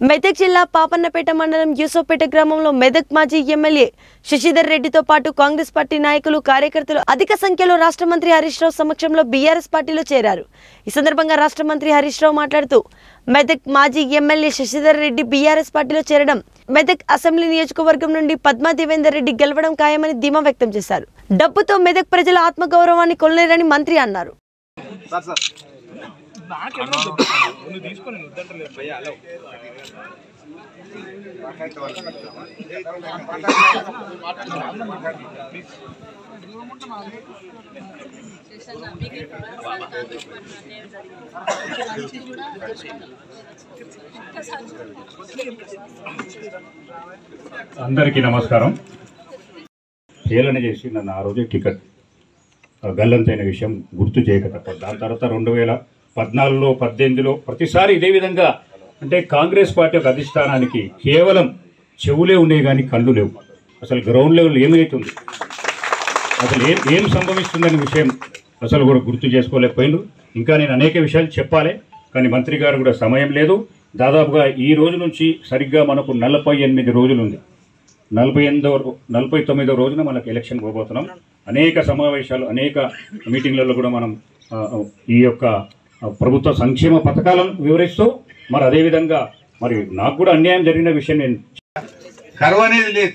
మెదక్ జిల్లా పాపన్నపేట మండలం యూసోపేట గ్రామంలో మెదక్ మాజీ ఎమ్మెల్యే శశిధర్ రెడ్డితో పాటు కాంగ్రెస్ పార్టీ నాయకులు కార్యకర్తలు అధిక సంఖ్యలో రాష్ట్ర మంత్రి హరీష్ రావు సమక్షంలో బీఆర్ఎస్ పార్టీలో చేరారు ఈ సందర్భంగా రాష్ట్ర మంత్రి హరీష్ రావు మాట్లాడుతూ మెదక్ మాజీ ఎమ్మెల్యే శశిధర్ రెడ్డి బీఆర్ఎస్ పార్టీలో చేరడం మెదక్ అసెంబ్లీ నియోజకవర్గం నుండి పద్మా దేవేందర్ రెడ్డి గెలవడం ఖాయమని ధీమా వ్యక్తం చేశారు డబ్బుతో మెదక్ ప్రజల ఆత్మగౌరవాన్ని కొనలేరని మంత్రి అన్నారు అందరికీ నమస్కారం హేళన చేసి నన్ను ఆ రోజే టికెట్ ఆ, గల్లంతైన విషయం గుర్తు చేయక తప్ప దాని తర్వాత రెండు వేల పద్నాలుగులో పద్దెనిమిదిలో ప్రతిసారి ఇదే విధంగా అంటే కాంగ్రెస్ పార్టీ యొక్క అధిష్టానానికి కేవలం చెవులే ఉన్నాయి కానీ కళ్ళు లేవు అసలు గ్రౌండ్ లెవెల్ ఏమైతుంది అసలు ఏం ఏం సంభవిస్తుందనే విషయం అసలు కూడా గుర్తు చేసుకోలేకపోయిండు ఇంకా నేను అనేక విషయాలు చెప్పాలి కానీ మంత్రి గారు కూడా సమయం లేదు దాదాపుగా ఈ రోజు నుంచి సరిగ్గా మనకు నలభై ఎనిమిది రోజులు ఉంది నలభై ఎనిమిదో రో- నలభై తొమ్మిదో రోజున మనకు ఎలక్షన్ పోబోతున్నాం అనేక సమావేశాలు అనేక మీటింగ్లలో కూడా మనం ఆ, ఈ యొక్క ఆ, ప్రభుత్వ సంక్షేమ పథకాలను వివరిస్తూ మరి అదేవిధంగా మరి నాకు కూడా అన్యాయం జరిగిన విషయం నేను కరువు అనేది లేదు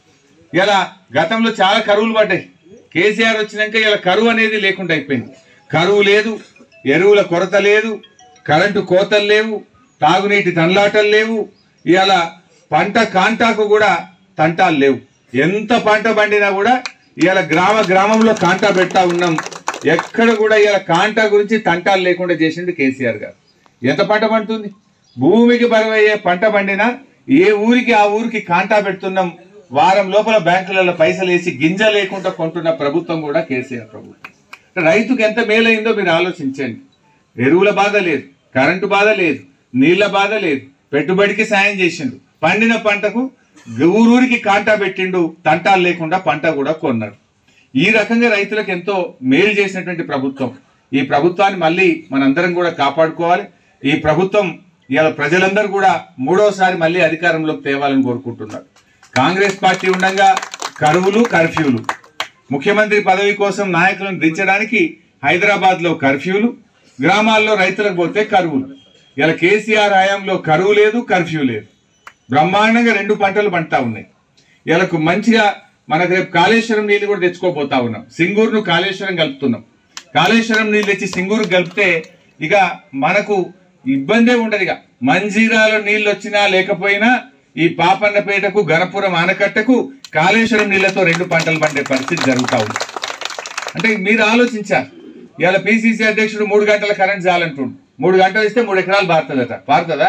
ఇలా గతంలో చాలా కరువులు పడ్డాయి కేసీఆర్ వచ్చినాక ఇలా కరువు అనేది లేకుండా అయిపోయింది కరువు లేదు ఎరువుల కొరత లేదు కరెంటు కోతలు లేవు తాగునీటి తండ్లాటలు లేవు ఇవాళ పంట కాంటాకు కూడా తంటాలు లేవు ఎంత పంట పండినా కూడా ఇవాళ గ్రామ గ్రామంలో కాంటా పెడతా ఉన్నాం ఎక్కడ కూడా ఇవాళ కాంటా గురించి తంటాలు లేకుండా చేసిండు కేసీఆర్ గారు ఎంత పంట పండుతుంది భూమికి బరువయ్యే పంట పండినా ఏ ఊరికి ఆ ఊరికి కాంటా పెడుతున్నాం వారం లోపల బ్యాంకులలో పైసలు వేసి గింజ లేకుండా కొంటున్న ప్రభుత్వం కూడా కేసీఆర్ ప్రభుత్వం రైతుకు ఎంత మేలైందో మీరు ఆలోచించండి ఎరువుల బాధ లేదు కరెంటు బాధ లేదు నీళ్ల బాధ లేదు పెట్టుబడికి సాయం చేసిండు పండిన పంటకు ఊరూరికి కాంటా పెట్టిండు తంటాలు లేకుండా పంట కూడా కొన్నాడు ఈ రకంగా రైతులకు ఎంతో మేలు చేసినటువంటి ప్రభుత్వం ఈ ప్రభుత్వాన్ని మళ్ళీ మనందరం కూడా కాపాడుకోవాలి ఈ ప్రభుత్వం ఇవాళ ప్రజలందరూ కూడా మూడోసారి మళ్ళీ అధికారంలోకి తేవాలని కోరుకుంటున్నారు కాంగ్రెస్ పార్టీ ఉండగా కరువులు కర్ఫ్యూలు ముఖ్యమంత్రి పదవి కోసం నాయకులను దించడానికి హైదరాబాద్ లో కర్ఫ్యూలు గ్రామాల్లో రైతులకు పోతే కరువులు ఇలా కేసీఆర్ హయాంలో కరువు లేదు కర్ఫ్యూ లేదు బ్రహ్మాండంగా రెండు పంటలు పండుతా ఉన్నాయి వీళ్ళకు మంచిగా మనకు రేపు కాళేశ్వరం నీళ్లు కూడా తెచ్చుకోబోతా ఉన్నాం సింగూరును కాళేశ్వరం కలుపుతున్నాం కాళేశ్వరం నీళ్ళు తెచ్చి సింగూరు కలిపితే ఇక మనకు ఇబ్బందే ఉండదు ఇక మంజీరాలో నీళ్ళు వచ్చినా లేకపోయినా ఈ పాపన్నపేటకు గణపురం ఆనకట్టకు కాళేశ్వరం నీళ్లతో రెండు పంటలు పండే పరిస్థితి జరుగుతా ఉంది అంటే మీరు ఆలోచించారు ఇవాళ పిసిసి అధ్యక్షుడు మూడు గంటల కరెంట్ చాలంటుండు మూడు గంటలు ఇస్తే మూడు ఎకరాలు పారుతుందట పారుతుందా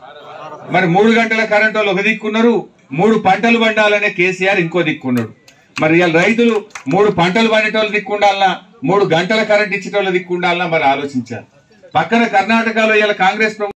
మరి మూడు గంటల కరెంట్ వాళ్ళు ఒక దిక్కున్నారు మూడు పంటలు పండాలనే కేసీఆర్ ఇంకో దిక్కున్నాడు మరి ఇవాళ రైతులు మూడు పంటలు పండేటోళ్ళు దిక్కుండాలన్నా మూడు గంటల కరెంట్ ఇచ్చేటోళ్ళ దిక్కుండాలన్నా మరి ఆలోచించారు పక్కన కర్ణాటకలో ఇవాళ కాంగ్రెస్ ప్రభుత్వం